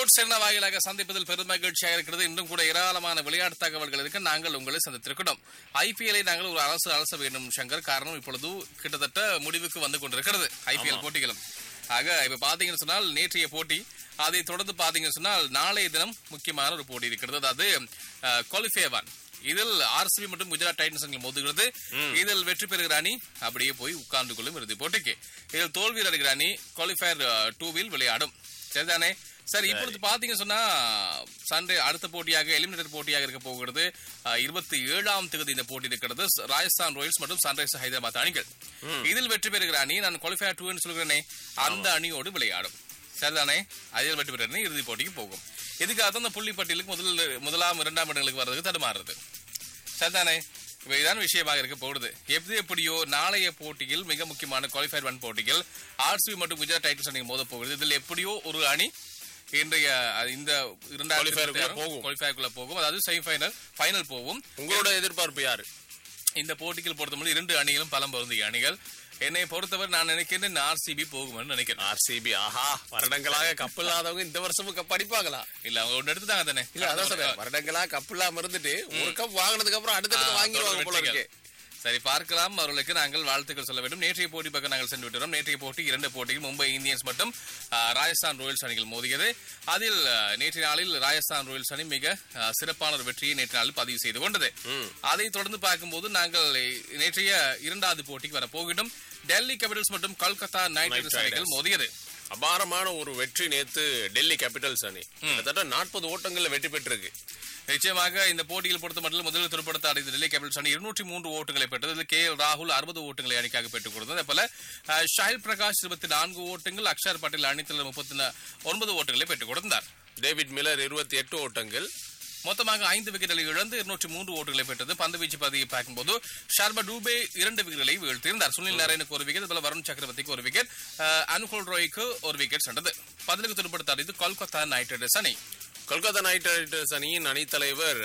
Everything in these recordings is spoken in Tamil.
ஸ்போர்ட்ஸ் என்ன வாயிலாக சந்திப்பதில் பெரும் மகிழ்ச்சியாக இருக்கிறது இன்னும் கூட ஏராளமான விளையாட்டு தகவல்கள் இருக்கு நாங்கள் உங்களை சந்தித்திருக்கிறோம் ஐபிஎல்லை நாங்கள் ஒரு அரசு அலச வேண்டும் சங்கர் காரணம் இப்பொழுது கிட்டத்தட்ட முடிவுக்கு வந்து கொண்டிருக்கிறது ஐபிஎல் போட்டிகளும் ஆக இப்ப பாத்தீங்கன்னு சொன்னால் நேற்றைய போட்டி அதை தொடர்ந்து பாத்தீங்கன்னு சொன்னால் நாளைய தினம் முக்கியமான ஒரு போட்டி இருக்கிறது அதாவது குவாலிஃபேவான் இதில் ஆர்சிபி மற்றும் குஜராத் டைட்டன்ஸ் அணிகள் மோதுகிறது இதில் வெற்றி பெறுகிற அணி அப்படியே போய் உட்கார்ந்து கொள்ளும் இறுதி போட்டிக்கு இதில் தோல்வி அடைகிற அணி குவாலிஃபயர் டூவில் விளையாடும் சரிதானே சரி இப்பொழுது பாத்தீங்க சொன்னா சண்டே அடுத்த போட்டியாக எலிமினேட்டர் போட்டியாக இருக்க போகிறது இருபத்தி ஏழாம் தேதி இந்த போட்டி இருக்கிறது ச- ராஜஸ்தான் ராயல்ஸ் மற்றும் சன்ரைசர்ஸ் ஹைதராபாத் அணிகள் இதில் வெற்றி பெறுகிற அணி நான் குவாலிஃபயர் டூன்னு சொல்கிறேனே அந்த அணியோடு விளையாடும் சரிதானே அதில் வெற்றி பெறுகிற அணி இறுதிப் போட்டிக்கு போகும் இதுக்காக தான் இந்த புள்ளி பட்டியலுக்கு முதல் முதலாம் இரண்டாம் இடங்களுக்கு வர்றதுக்கு தடுமாறுறது சரிதானே இப்ப இதான் விஷயமாக இருக்க போகுது எப்படி எப்படியோ நாளைய போட்டியில் மிக முக்கியமான குவாலிஃபயர் ஒன் போட்டிகள் ஆர்சிபி மற்றும் குஜராத் டைட்டன்ஸ் அணி மோத போகுது இதில் எப்படியோ ஒரு அணி இன்றைய அஹ், இந்த Qualifier-க்குள்ள இரண்டாயிரத்தி போகும். குவாலிஃபயருக்குள்ள போகும் அதாவது செமிஃபைனல் ஃபைனல் போகும் உங்களோட எதிர்பார்ப்பு யாரு இந்த போட்டிகள் பொறுத்தவரை இரண்டு அணிகளும் பலம் பொருந்திய அணிகள் என்னை பொறுத்தவரை நான் நினைக்கிறேன் ஆர்சிபி போகும்னு நினைக்கிறேன் ஆர்சிபி ஆஹா வருடங்களாக கப்பு இல்லாதவங்க இந்த வருஷமும் கப் அடிப்பாங்களா இல்ல அவங்க ஒன்று எடுத்துட்டாங்க தானே இல்ல அதான் சொல்றேன் வருடங்களா கப் இல்லாம இருந்துட்டு ஒரு கப் வாங்கினதுக்கு அப்புறம் அடுத்தடுத்து ஆ, வாங்கிடுவாங்க போல வெற்றிகள். இருக்கு சரி பார்க்கலாம் அவர்களுக்கு நாங்கள் வாழ்த்துக்கள் சொல்ல வேண்டும் நேற்றைய போட்டி பக்கம் நாங்கள் சென்று விட்டுறோம் நேற்றைய போட்டி இரண்டு போட்டியில் மும்பை இந்தியன்ஸ் மற்றும் ஆ, ராஜஸ்தான் ராயல்ஸ் அணிகள் மோதியது அதில் ஆ, நேற்றைய நாளில் ராஜஸ்தான் ராயல்ஸ் அணி மிக ஆ, சிறப்பான ஒரு வெற்றியை நேற்று நாளில் பதிவு செய்து கொண்டது அதைத் தொடர்ந்து பார்க்கும்போது நாங்கள் நேற்றைய இரண்டாவது போட்டிக்கு வர போகின்றோம் டெல்லி கேபிட்டல்ஸ் மற்றும் கொல்கத்தா நைட் ரைடர்ஸ் Riders. அணிகள் மோதியது அபாரமான ஒரு வெற்றி நேத்து டெல்லி கேபிட்டல்ஸ் அணி கிட்டத்தட்ட நாற்பது ஓட்டங்கள்ல வெற்றி பெற்றிருக்கு நிச்சயமாக இந்த போட்டியில் பொறுத்த மட்டும் முதலில் துடுப்படுத்த அடைந்த டெல்லி கேபிட்டல்ஸ் அணி இருநூற்றி மூன்று ஓட்டுகளை பெற்றது இதில் கே எல் ராகுல் அறுபது ஓட்டுகளை அணிக்காக பெற்றுக் கொடுத்தது அதே போல அஹ், ஷாஹில் பிரகாஷ் இருபத்தி நான்கு ஓட்டுகள் அக்ஷர் பட்டேல் அணித்தில் முப்பத்தி ஒன்பது ஓட்டுகளை பெற்றுக் கொடுத்தார் டேவிட் மில்லர் இருபத்தி எட்டு ஓட்டங்கள் மொத்தமாக ஐந்து விக்கெட்டுகளை இழந்து இருநூற்றி மூன்று ஓட்டுகளை பெற்றது பந்து வீச்சு பதிவை பார்க்கும்போது ஷர்மா டூபே இரண்டு விக்கெட்டுகளை வீழ்த்தியிருந்தார் சுனில் நாராயணுக்கு ஒரு விக்கெட் அதுபோல வருண் சக்கரவர்த்திக்கு ஒரு விக்கெட் அஹ், அனுகுல் ரோய்க்கு ஒரு விக்கெட் சென்றது பதிலுக்கு துடுப்படுத்த அடைந்து கொல்கத்தா நைட் ரைடர்ஸ் அணி கொல்கத்தா நைட் ரைடர்ஸ் அணியின் அணித்தலைவர்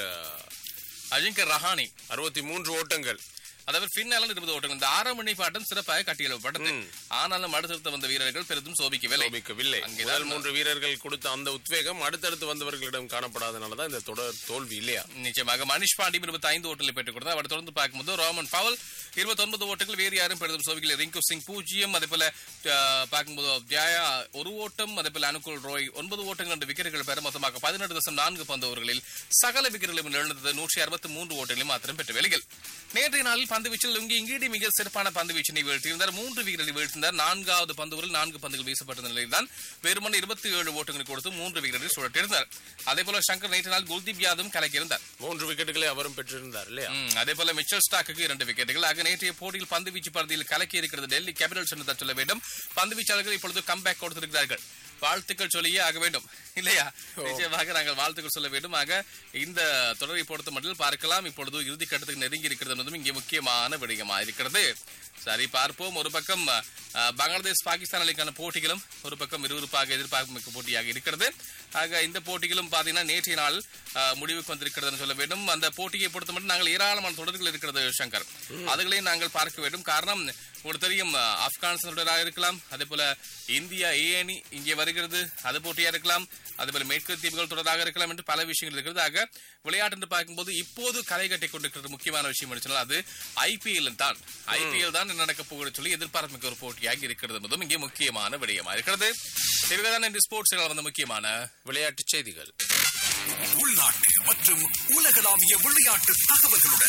அஜிங்கர் ரஹானி அறுபத்தி மூன்று ஓட்டங்கள் அதாவது பின்னாலும் இருபது ஓட்டங்கள் இந்த ஆறாம் மணி பாட்டம் சிறப்பாக கட்டியெழுப்பப்பட்டது ஆனாலும் அடுத்தடுத்து வந்த வீரர்கள் பெரிதும் சோபிக்கவில்லை சோபிக்கவில்லை அங்கேதான் முதல் மூன்று வீரர்கள் கொடுத்த அந்த உத்வேகம் அடுத்தடுத்து வந்தவர்களிடம் காணப்படாதனாலதான் இந்த தொடர் தோல்வி இல்லையா நிச்சயமாக மனிஷ் பாண்டியும் இருபத்தி ஐந்து ஓட்டங்களை பெற்றுக் கொடுத்தார் அவர் தொடர்ந்து பார்க்கும்போது ரோமன் பவல் இருபத்தி ஒன்பது ஓட்டங்கள் வேறு யாரும் பெரிதும் சோபிக்கலை ரிங்கு சிங் பூஜ்ஜியம் அதே போல அஹ், பார்க்கும்போது ஜாயா ஒரு ஓட்டம் அதே போல அனுகுல் ரோய் ஒன்பது ஓட்டங்கள் என்ற விக்கெட்டுகள் பெற மொத்தமாக பதினெட்டு தசம் நான்கு பந்து ஓவர்களில் சகல விக்கெட்டுகளும் இழந்தது நூற்றி அறுபத்தி மூன்று ஓட்டங்களை மாத்திரம் பெற்ற வேலைகள் நேற்றைய நாளில் பந்து வீச்சில் இங்கு இங்கீடி மிக சிறப்பான பந்து வீச்சினை வீழ்த்தியிருந்தார் மூன்று விக்கெட்டுகளை வீழ்த்தினார் நான்காவது பந்து ஓவரில் நான்கு பந்துகள் வீசப்பட்ட நிலையில் தான் வெறுமனே இருபத்தி ஏழு ஓட்டங்களை கொடுத்து மூன்று விக்கெட்டுகளை சுழற்றியிருந்தார் அதே போல சங்கர் நேற்று நாள் குல்தீப் யாதவும் கலக்கியிருந்தார் மூன்று விக்கெட்டுகளை அவரும் பெற்றிருந்தார் இல்லையா ம், அதே போல மிச்சல் ஸ்டாக்கு இரண்டு விக்கெட்டுகள் ஆக நேற்றைய போட்டியில் பந்து வீச்சு பகுதியில் கலக்கி இருக்கிறது டெல்லி கேபிட்டல்ஸ் என்று தான் சொல்ல வேண்டும் பந்து வீச்சாளர்கள் இப்பொழுது கம்பேக் கொடுத்திருக்கிறார்கள் வாழ்த்துக்கள் சொல்லியே ஆக வேண்டும் இல்லையா நிச்சயமாக நாங்கள் வாழ்த்துக்கள் சொல்ல வேண்டும் ஆக இந்த தொடரை பொறுத்த மட்டும் பார்க்கலாம் இப்பொழுது இறுதி கட்டத்துக்கு நெருங்கி இருக்கிறது என்பதும் இங்கே முக்கியமான விடயமா இருக்கிறது சரி பார்ப்போம் ஒரு பக்கம் அஹ், பங்களாதேஷ் பாகிஸ்தான் அணிக்கான போட்டிகளும் ஒரு பக்கம் விறுவிறுப்பாக எதிர்பார்க்கும் மிக்க போட்டியாக இருக்கிறது ஆக இந்த போட்டிகளும் பாத்தீங்கன்னா நேற்றைய நாள் அஹ், முடிவுக்கு வந்திருக்கிறதுன்னு சொல்ல வேண்டும் அந்த போட்டியை பொறுத்த மட்டும் நாங்கள் ஏராளமான தொடர்கள் இருக்கிறது சங்கர் அதுகளையும் நாங்கள் பார்க்க வேண்டும் காரணம் உங்களுக்கு தெரியும் அஹ், ஆப்கானிஸ்தான் தொடராக இருக்கலாம் அதே போல இந்தியா ஏ அணி இங்கே வருகிறது அது போட்டியா இருக்கலாம் அதே போல மேற்கு தீவுகள் தொடராக இருக்கலாம் என்று பல விஷயங்கள் இருக்கிறது ஆக விளையாட்டு என்று பார்க்கும்போது இப்போது களை கட்டி கொண்டிருக்கிறது முக்கியமான விஷயம் என்று சொன்னால் அது ஐபிஎல் தான் ஐபிஎல் தான் என்ன நடக்க போகிறது சொல்லி எதிர்பார்ப்புமிக்க ஒரு போட்டியாக இருக்கிறது என்பதும் இங்கே முக்கியமான விடயமா இருக்கிறது இவைதான் இன்று ஸ்போர்ட்ஸ் வந்த முக்கியமான விளையாட்டுச் செய்திகள் உள்நாட்டு மற்றும் உலகளாவிய விளையாட்டு தகவல்களுடன்